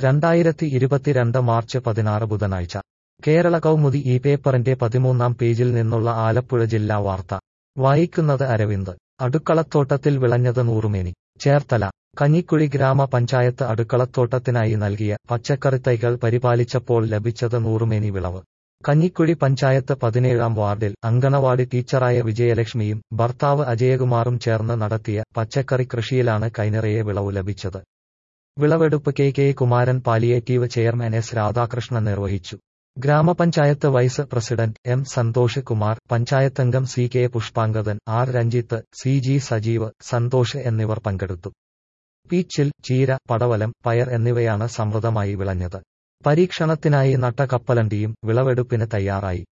രണ്ടായിരത്തി ഇരുപത്തിരണ്ട് മാർച്ച് പതിനാറ് ബുധനാഴ്ച കേരള കൗമുദി ഈ പേപ്പറിന്റെ പതിമൂന്നാം പേജിൽ നിന്നുള്ള ആലപ്പുഴ ജില്ലാ വാർത്ത വായിക്കുന്നത് അരവിന്ദ് അടുക്കളത്തോട്ടത്തിൽ വിളഞ്ഞത് നൂറുമേനി ചേർത്തല കഞ്ഞിക്കുഴി ഗ്രാമപഞ്ചായത്ത് അടുക്കളത്തോട്ടത്തിനായി നൽകിയ പച്ചക്കറിത്തൈകൾ പരിപാലിച്ചപ്പോൾ ലഭിച്ചത് നൂറുമേനി വിളവ് കഞ്ഞിക്കുഴി പഞ്ചായത്ത് പതിനേഴാം വാർഡിൽ അങ്കണവാടി ടീച്ചറായ വിജയലക്ഷ്മിയും ഭർത്താവ് അജയകുമാറും ചേർന്ന് നടത്തിയ പച്ചക്കറി കൃഷിയിലാണ് കൈനിറയെ വിളവ് ലഭിച്ചത് വിളവെടുപ്പ് K K Kumaran palliative chairman S Radhakrishnan നിർവഹിച്ചു ഗ്രാമപഞ്ചായത്ത് vice president M Santhosh Kumar പഞ്ചായത്തംഗം C K Pushpangadan R Ranjith C G Sajeev Santhosh എന്നിവർ പങ്കെടുത്തു പീച്ചിൽ ചീര പടവലം പയർ എന്നിവയാണ് സമൃദ്ധമായി വിളഞ്ഞത് പരീക്ഷണത്തിനായി നട്ട കപ്പലണ്ടിയും വിളവെടുപ്പിന് തയ്യാറായി